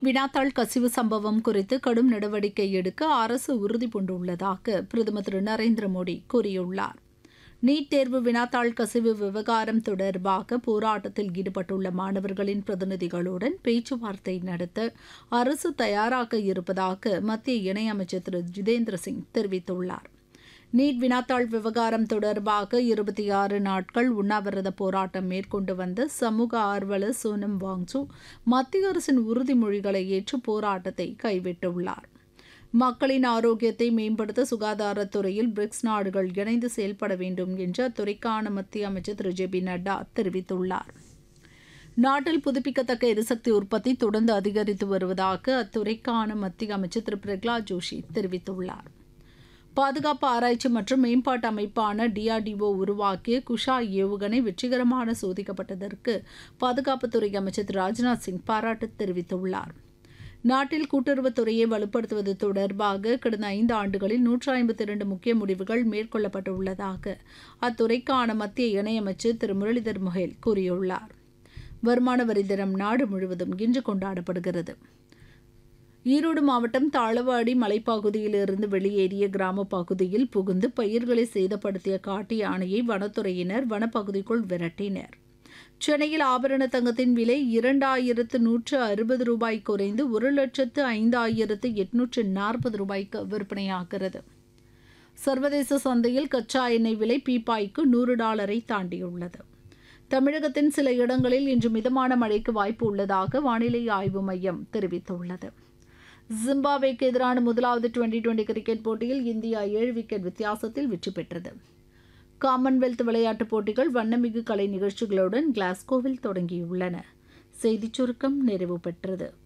வினாத்தாள் கசிவு சம்பவம் குறித்து கடும் நடவடிக்கை எடுக்க அரசு உறுதி பூண்டுள்ளதாக பிரதமர் திரு நரேந்திர மோடி கூறியுள்ளார் நீட் தேர்வு வினாத்தாள் கசிவு விவகாரம் தொடர்பாக போராட்டத்தில் ஈடுபட்டுள்ள மாணவர்களின் பிரதிநிதிகளுடன் பேச்சுவார்த்தை நடத்த அரசு தயாராக இருப்பதாக மத்திய இணையமைச்சர் திரு ஜிதேந்திர சிங் தெரிவித்துள்ளார் நீட் வினாத்தாள் விவகாரம் தொடர்பாக இருபத்தி ஆறு நாட்கள் உண்ணாவிரத போராட்டம் மேற்கொண்டு வந்த சமூக ஆர்வலர் சோனம் வாங்சு மத்திய அரசின் உறுதிமொழிகளை ஏற்று போராட்டத்தை கைவிட்டுள்ளார் மக்களின் ஆரோக்கியத்தை மேம்படுத்த சுகாதாரத்துறையில் பிரிக்ஸ் நாடுகள் இணைந்து செயல்பட வேண்டும் என்று அத்துறைக்கான மத்திய அமைச்சர் திரு ஜே பி நட்டா தெரிவித்துள்ளார் நாட்டில் புதுப்பிக்கத்தக்க எரிசக்தி உற்பத்தி தொடர்ந்து அதிகரித்து வருவதாக அத்துறைக்கான மத்திய அமைச்சர் திரு பிரகலாத் ஜோஷி தெரிவித்துள்ளார் பாதுகாப்பு ஆராய்ச்சி மற்றும் மேம்பாட்டு அமைப்பான டிஆர்டிஓ உருவாக்கிய குஷா ஏவுகணை வெற்றிகரமான சோதிக்கப்பட்டதற்கு பாதுகாப்புத்துறை அமைச்சர் திரு ராஜ்நாத் சிங் பாராட்டு தெரிவித்துள்ளார் நாட்டில் கூட்டுறவுத்துறையை வலுப்படுத்துவது தொடர்பாக கடந்த ஐந்து ஆண்டுகளில் நூற்று ஐம்பத்தி இரண்டு முக்கிய முடிவுகள் மேற்கொள்ளப்பட்டுள்ளதாக அத்துறைக்கான மத்திய இணையமைச்சர் திரு முரளிதர் மொஹேல் கூறியுள்ளார் வருமான வரி தினம் நாடு முழுவதும் இன்று கொண்டாடப்படுகிறது ஈரோடு மாவட்டம் தாளவாடி மலைப்பகுதியிலிருந்து வெளியேறிய கிராம பகுதியில் புகுந்து பயிர்களை சேதப்படுத்திய காட்டு யானையை வனத்துறையினர் வனப்பகுதிக்குள் விரட்டினர் சென்னையில் ஆபரண தங்கத்தின் விலை இரண்டாயிரத்து நூற்று அறுபது ரூபாய் குறைந்து ஒரு லட்சத்து ஐந்தாயிரத்து எட்நூற்று நாற்பது ரூபாய்க்கு விற்பனையாகிறது சர்வதேச சந்தையில் கச்சா எண்ணெய் விலை பீப்பாய்க்கு நூறு டாலரை தாண்டியுள்ளது தமிழகத்தின் சில இடங்களில் இன்று மிதமான மழைக்கு வாய்ப்பு உள்ளதாக வானிலை ஆய்வு மையம் தெரிவித்துள்ளது ஜிம்பாப்வேக்கு எதிரான முதலாவது டுவெண்டி டுவெண்டி கிரிக்கெட் போட்டியில் இந்தியா ஏழு விக்கெட் வித்தியாசத்தில் வெற்றி பெற்றது காமன்வெல்த் விளையாட்டுப் போட்டிகள் வண்ணமிகு கலை நிகழ்ச்சிகளுடன் கிளாஸ்கோவில் தொடங்கியுள்ளன செய்திச் சுருக்கம் நிறைவு பெற்றது